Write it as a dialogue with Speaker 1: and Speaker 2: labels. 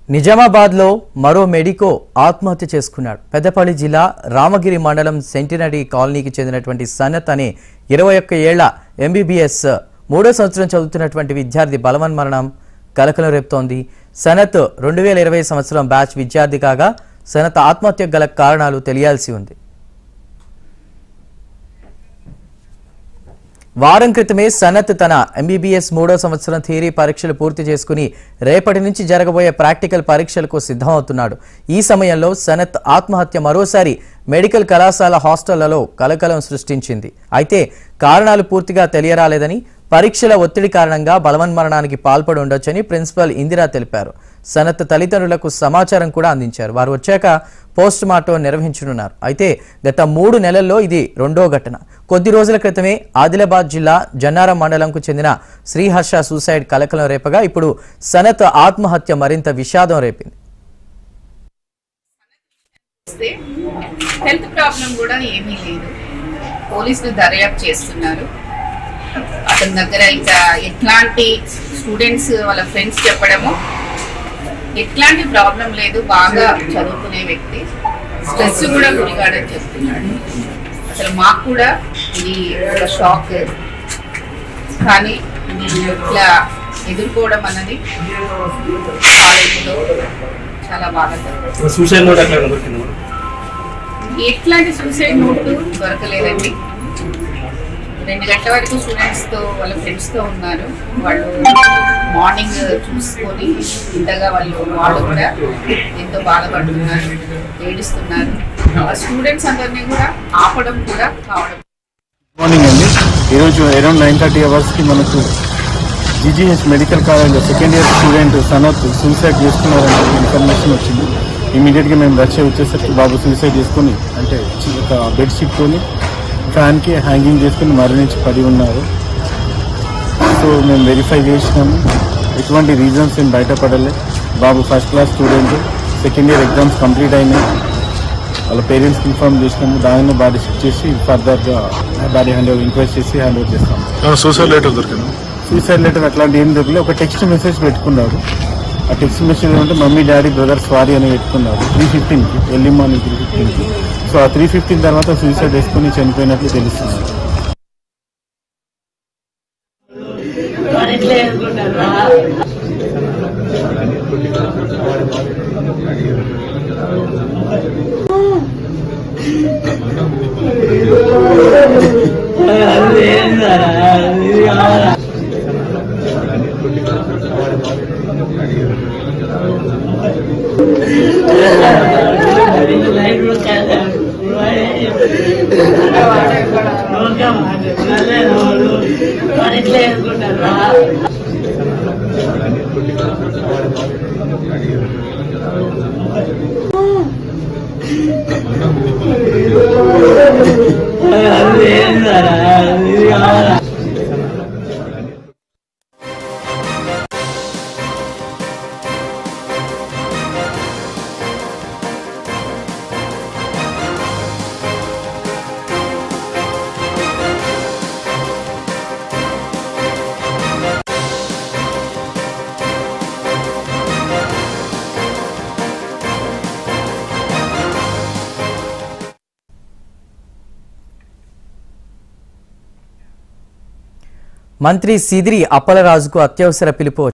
Speaker 1: నిజామాబాద్లో మరో మెడికో ఆత్మహత్య చేసుకున్నాడు పెద్దపల్లి జిల్లా రామగిరి మండలం సెంటినరీ కాలనీకి చెందినటువంటి సనత్ అనే ఇరవై ఒక్క ఏళ్ల ఎంబీబీఎస్ మూడో సంవత్సరం చదువుతున్నటువంటి విద్యార్థి బలవన్మరణం కలకలం రేపుతోంది సనత్ రెండు వేల ఇరవై సంవత్సరం బ్యాచ్ విద్యార్థి కాగా సనత్ ఆత్మహత్యకు గల కారణాలు తెలియాల్సి ఉంది వారం క్రితమే సనత్ తన ఎంబీబీఎస్ మూడో సంవత్సరం థియరీ పరీక్షలు పూర్తి చేసుకుని రేపటి నుంచి జరగబోయే ప్రాక్టికల్ పరీక్షలకు సిద్ధమవుతున్నాడు ఈ సమయంలో సనత్ ఆత్మహత్య మరోసారి మెడికల్ కళాశాల హాస్టళ్లలో కలకలం సృష్టించింది అయితే కారణాలు పూర్తిగా తెలియరాలేదని పరీక్షల ఒత్తిడి కారణంగా బలవన్మరణానికి పాల్పడి ఉండొచ్చని ప్రిన్సిపల్ ఇందిరా తెలిపారు సనత్ తల్లిదండ్రులకు సమాచారం కూడా అందించారు వారు వచ్చాక పోస్ట్ మార్టం నిర్వహించనున్నారు అయితే గత మూడు నెలల్లో ఇది రెండో ఘటన కొద్ది రోజుల క్రితమే ఆదిలాబాద్ జిల్లా జన్నారం మండలంకు చెందిన శ్రీహర్ష సూసైడ్ కలకలం రేపగా ఇప్పుడు సనత్ ఆత్మహత్య మరింత విషాదం రేపింది
Speaker 2: వస్తే హెల్త్ ప్రాబ్లం కూడా ఏమీ లేదు పోలీసులు దర్యాప్తు చేస్తున్నారు అతని దగ్గర ఇంకా ఎట్లాంటి స్టూడెంట్స్ వాళ్ళ ఫ్రెండ్స్ చెప్పడము ఎట్లాంటి ప్రాబ్లం లేదు బాగా చదువుకునే వ్యక్తి స్ట్రెస్ కూడా గురికాడని చెప్తున్నాడు అసలు మాకు కూడా ఇది ఒక షాక్ కానీ ఇది ఇట్లా ఎదుర్కోవడం అన్నది కాలేజీలో చాలా బాగా
Speaker 3: సూసైడ్ నోట్ అట్లా దొరికింది మేడం
Speaker 2: ఎట్లాంటి సూసైడ్ నోట్ దొరకలేదండి రెండు గంటల వరకు స్టూడెంట్స్ తో వాళ్ళ ఫ్రెండ్స్ తో ఉన్నారు వాళ్ళు మార్నింగ్ చూసుకొని ఇంతగా వాళ్ళు వాళ్ళు కూడా ఎంతో బాధపడుతున్నారు ఏడుస్తున్నారు ఆ స్టూడెంట్స్ అందరినీ కూడా ఆపడం కూడా కావడం
Speaker 4: మార్నింగ్ అండి ఈరోజు అరౌండ్ నైన్ థర్టీ అవర్స్కి మనకు జీజీహెచ్ మెడికల్ కాలేజ్లో second year student Sanath suicide చేసుకున్నారని ఇన్ఫర్మేషన్ వచ్చింది ఇమీడియట్గా మేము రష్ అయ్యి వచ్చేసరికి బాబు సూసైడ్ చేసుకుని అంటే చి- ఒక బెడ్షీట్తోని ఫ్యాన్కి హ్యాంగింగ్ చేసుకుని మరణించి పడి ఉన్నారు సో మేము వెరిఫై చేసినాము ఎటువంటి రీజన్స్ ఏం బయటపడలే బాబు first class student second year exams complete అయినాయి వాళ్ళ పేరెంట్స్కి ఇన్ఫార్మ్ చేసినాము దానిని బాడీ షిఫ్ట్ చేసి ఫర్దర్గా బాడీ హ్యాండ్ ఓవర్ ఇంక్వైస్ట్ చేసి హ్యాండ్ ఓవర్ చేస్తాం
Speaker 3: సూసైడ్ లెటర్ దొరికింది
Speaker 4: సూసైడ్ లెటర్ అట్లాంటి ఏం దొరకలేదు ఒక టెక్స్ట్ మెసేజ్ పెట్టుకున్నారు ఆ టెక్స్ట్ మెసేజ్ అంటే మమ్మీ డాడీ బ్రదర్ సారీ అని పెట్టుకున్నారు త్రీ ఫిఫ్టీన్కి ఎర్లీ మార్నింగ్ త్రీ ఫిఫ్టీన్కి సో ఆ త్రీ ఫిఫ్టీన్ తర్వాత సూసైడ్ వేసుకుని చనిపోయినట్లు తెలుస్తుంది
Speaker 1: మంత్రి సిదిరి అప్పలరాజుకు అత్యవసర పిలుపు